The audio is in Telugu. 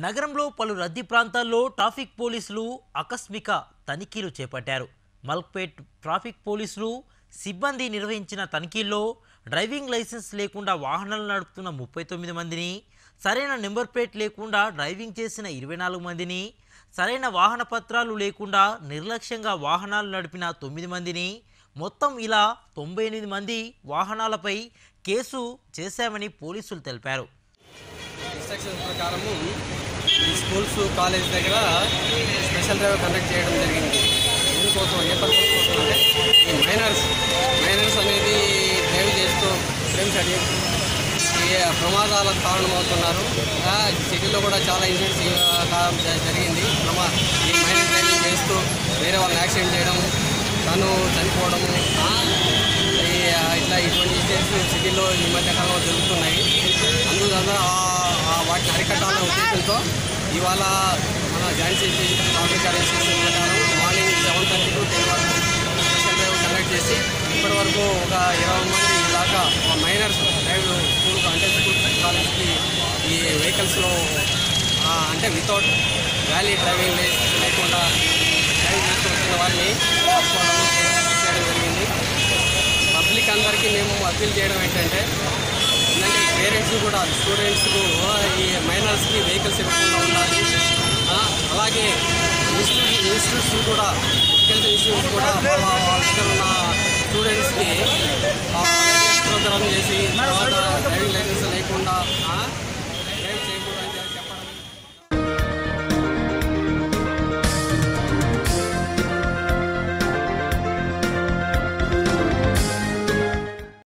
నగరంలో పలు రద్దీ ప్రాంతాల్లో ట్రాఫిక్ పోలీసులు ఆకస్మిక తనిఖీలు చేపట్టారు మల్క్పేట్ ట్రాఫిక్ పోలీసులు సిబ్బంది నిర్వహించిన తనిఖీల్లో డ్రైవింగ్ లైసెన్స్ లేకుండా వాహనాలు నడుపుతున్న ముప్పై తొమ్మిది మందిని సరైన నెంబర్ ప్లేట్ లేకుండా డ్రైవింగ్ చేసిన ఇరవై నాలుగు మందిని సరైన వాహన పత్రాలు లేకుండా నిర్లక్ష్యంగా వాహనాలు నడిపిన తొమ్మిది మందిని మొత్తం ఇలా తొంభై ఎనిమిది మంది వాహనాలపై కేసు చేశామని పోలీసులు తెలిపారు ఇన్స్ట్రక్షన్స్ ప్రకారము ఈ స్కూల్స్ కాలేజ్ దగ్గర స్పెషల్ డ్రైవ్ కండక్ట్ చేయడం జరిగింది ఎందుకోసం ఏ పర్పస్ కోసం అంటే ఈ మైనర్స్ మైనర్స్ అనేది డ్రైవ్ చేస్తూ ఫ్రెండ్స్ అది ఈ ప్రమాదాలకు కారణమవుతున్నారు ఆ, సిటీలో కూడా చాలా ఇన్సిడెంట్స్ జరిగింది ప్రమా ఈ మైనర్ డ్రైవింగ్ చేస్తూ వేరే వాళ్ళని యాక్సిడెంట్ చేయడం తను చనిపోవడము ఆ, ఈ, ఆ, ఇట్లా ఇటువంటి ఇన్సిడెంట్స్ సిటీలో ఈ మధ్య కాలంలో జరుగుతున్నాయి అందువల్ల ఆ- ఆ వాటిని అరికట్టాలనే ఉద్దేశంతో ఇవాళ మన జాయింట్ సిటీ ట్రాఫిక్ ఇన్స్ట్రక్షన్ ప్రకారం morning seven thirty to ten వరకు స్పెషల్ డ్రైవ్ కండక్ట్ చేసి ఇప్పటి వరకు ఒక ఇరవై మంది దాకా మైనర్స్ డ్రైవ్ స్కూల్ అంటే స్కూల్ కాలేజ్కి ఈ వెహికల్స్లో అంటే వితౌట్ వ్యాలీ డ్రైవింగ్ లైసెన్స్ లేకుండా డ్రైవ్ చేస్తూ వచ్చిన వారిని పట్టుకోవడం చేయడం జరిగింది పబ్లిక్ అందరికీ మేము అప్పీల్ చేయడం ఏంటంటే ఏంటంటే పేరెంట్స్ కూడా స్టూడెంట్స్కు ఈ మైనర్స్కి వెహికల్స్ ఇవ్వకుండా ఉండాలి ఆ, అలాగే ఇన్స్టిట్యూట్ ఇన్స్టిట్యూట్స్ కూడా ఎడ్యుకేషన్ ఇన్స్టిట్యూట్స్ కూడా వాళ్ళ వాళ్ళ దగ్గర ఉన్న స్టూడెంట్స్కి అవేర్నెస్ ప్రోగ్రామ్ చేసి తర్వాత డ్రైవింగ్ లైసెన్స్ లేకుండా ఆ,